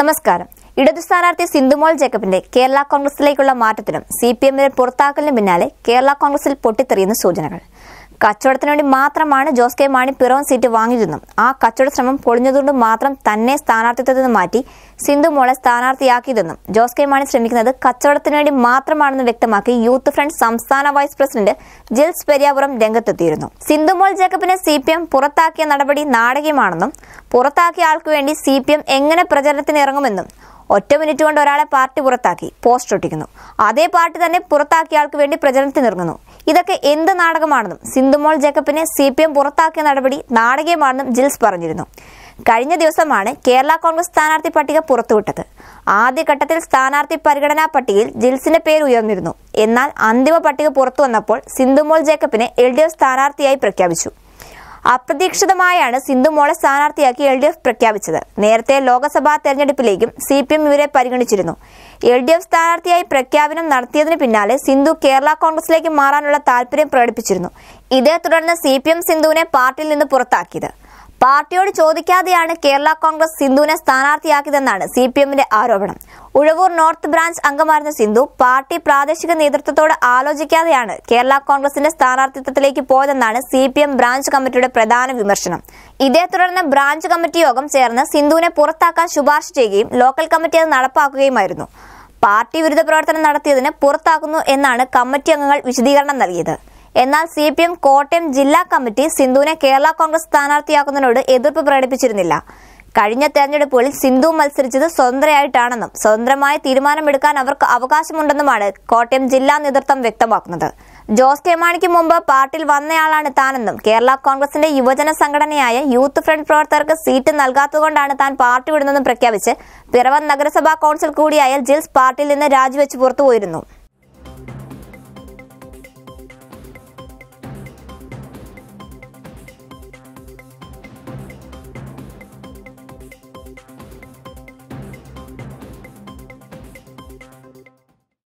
നമസ്കാരം ഇടതു സ്ഥാനാർത്ഥി സിന്ധുമോൾ ജേക്കബിന്റെ കേരള കോൺഗ്രസിലേക്കുള്ള മാറ്റത്തിനും സി പി എമ്മിനെ പുറത്താക്കലിനും പിന്നാലെ കേരള കോൺഗ്രസിൽ പൊട്ടിത്തെറിയുന്ന സൂചനകൾ കച്ചവടത്തിനു വേണ്ടി മാത്രമാണ് ജോസ് കെ മാണി പിറവം സീറ്റ് വാങ്ങിയതെന്നും ആ കച്ചവട ശ്രമം പൊളിഞ്ഞതുകൊണ്ട് മാത്രം തന്നെ സ്ഥാനാർത്ഥിത്വത്തിൽ നിന്ന് മാറ്റി സിന്ധു മോളെ സ്ഥാനാർത്ഥിയാക്കിയതെന്നും ജോസ് കെ മാണി ശ്രമിക്കുന്നത് കച്ചവടത്തിനു വേണ്ടി മാത്രമാണെന്ന് വ്യക്തമാക്കി യൂത്ത് ഫ്രണ്ട് സംസ്ഥാന വൈസ് പ്രസിഡന്റ് ജിൽസ് പെരിയാപുരം രംഗത്തെത്തിയിരുന്നു സിന്ധുമോൾ ജേക്കബിനെ സി പി എം പുറത്താക്കിയ നടപടി നാടകീയമാണെന്നും പുറത്താക്കിയ ആൾക്ക് വേണ്ടി സി പി എം എങ്ങനെ പ്രചരണത്തിന് ഇറങ്ങുമെന്നും ഒറ്റ മിനിറ്റ് കൊണ്ട് ഒരാളെ പാർട്ടി പുറത്താക്കി പോസ്റ്റ് ഒട്ടിക്കുന്നു അതേ പാർട്ടി തന്നെ പുറത്താക്കിയ ആൾക്ക് വേണ്ടി പ്രചരണത്തിന് ഇറങ്ങുന്നു ഇതൊക്കെ എന്ത് നാടകമാണെന്നും സിന്ധുമോൾ ജേക്കബിനെ സി പി എം പുറത്താക്കിയ നടപടി നാടകീയമാണെന്നും ജിൽസ് പറഞ്ഞിരുന്നു കഴിഞ്ഞ ദിവസമാണ് കേരള കോൺഗ്രസ് സ്ഥാനാർത്ഥി പട്ടിക പുറത്തുവിട്ടത് ആദ്യഘട്ടത്തിൽ സ്ഥാനാർത്ഥി പരിഗണനാ പട്ടികയിൽ ജിൽസിന്റെ പേര് ഉയർന്നിരുന്നു എന്നാൽ അന്തിമ പട്ടിക പുറത്തു വന്നപ്പോൾ സിന്ധുമോൾ ജേക്കബിനെ എൽ ഡി എഫ് സ്ഥാനാർത്ഥിയായി പ്രഖ്യാപിച്ചു അപ്രതീക്ഷിതമായാണ് സിന്ധു മോളെ സ്ഥാനാർത്ഥിയാക്കി എൽ ഡി എഫ് പ്രഖ്യാപിച്ചത് നേരത്തെ ലോക്സഭാ തെരഞ്ഞെടുപ്പിലേക്കും സി പി എം ഇവരെ പരിഗണിച്ചിരുന്നു എൽ ഡി എഫ് സ്ഥാനാർത്ഥിയായി പ്രഖ്യാപനം നടത്തിയതിന് പിന്നാലെ സിന്ധു കേരള കോൺഗ്രസിലേക്ക് മാറാനുള്ള താല്പര്യം പ്രകടിപ്പിച്ചിരുന്നു ഇതേ തുടർന്ന് സി പി എം സിന്ധുവിനെ പാർട്ടിയിൽ നിന്ന് പുറത്താക്കിയത് പാർട്ടിയോട് ചോദിക്കാതെയാണ് കേരള കോൺഗ്രസ് സിന്ധുവിനെ സ്ഥാനാർത്ഥിയാക്കിയതെന്നാണ് സി പി എമ്മിന്റെ ആരോപണം ഉഴവൂർ നോർത്ത് ബ്രാഞ്ച് അംഗമായിരുന്ന സിന്ധു പാർട്ടി പ്രാദേശിക നേതൃത്വത്തോട് ആലോചിക്കാതെയാണ് കേരള കോൺഗ്രസിന്റെ സ്ഥാനാർത്ഥിത്വത്തിലേക്ക് പോയതെന്നാണ് സി പി എം ബ്രാഞ്ച് കമ്മിറ്റിയുടെ പ്രധാന വിമർശനം ഇതേ തുടർന്ന് ബ്രാഞ്ച് കമ്മിറ്റി യോഗം ചേർന്ന് സിന്ധുവിനെ പുറത്താക്കാൻ ശുപാർശ ചെയ്യുകയും ലോക്കൽ കമ്മിറ്റി അത് നടപ്പാക്കുകയുമായിരുന്നു പാർട്ടി വിരുദ്ധ പ്രവർത്തനം നടത്തിയതിന് പുറത്താക്കുന്നു എന്നാണ് കമ്മിറ്റി അംഗങ്ങൾ വിശദീകരണം നൽകിയത് എന്നാൽ സി പി എം കോട്ടയം ജില്ലാ കമ്മിറ്റി സിന്ധുവിനെ കേരള കോൺഗ്രസ് സ്ഥാനാർത്ഥിയാക്കുന്നതിനോട് എതിർപ്പ് പ്രകടിപ്പിച്ചിരുന്നില്ല കഴിഞ്ഞ തെരഞ്ഞെടുപ്പുകളിൽ സിന്ധു മത്സരിച്ചത് സ്വതന്ത്രയായിട്ടാണെന്നും സ്വതന്ത്രമായ തീരുമാനമെടുക്കാൻ അവർക്ക് അവകാശമുണ്ടെന്നുമാണ് കോട്ടയം ജില്ലാ നേതൃത്വം വ്യക്തമാക്കുന്നത് ജോസ് കെ മാണിക്ക് മുമ്പ് പാർട്ടിയിൽ വന്നയാളാണ് താനെന്നും കേരള കോൺഗ്രസിന്റെ യുവജന സംഘടനയായ യൂത്ത് ഫ്രണ്ട് പ്രവർത്തകർക്ക് സീറ്റ് നൽകാത്തതുകൊണ്ടാണ് താൻ പാർട്ടി വിടുന്നതെന്നും പ്രഖ്യാപിച്ച് പിറവം നഗരസഭാ കൌൺസിൽ കൂടിയായ ജിൽസ് പാർട്ടിയിൽ നിന്ന് രാജിവെച്ച് പുറത്തുപോയിരുന്നു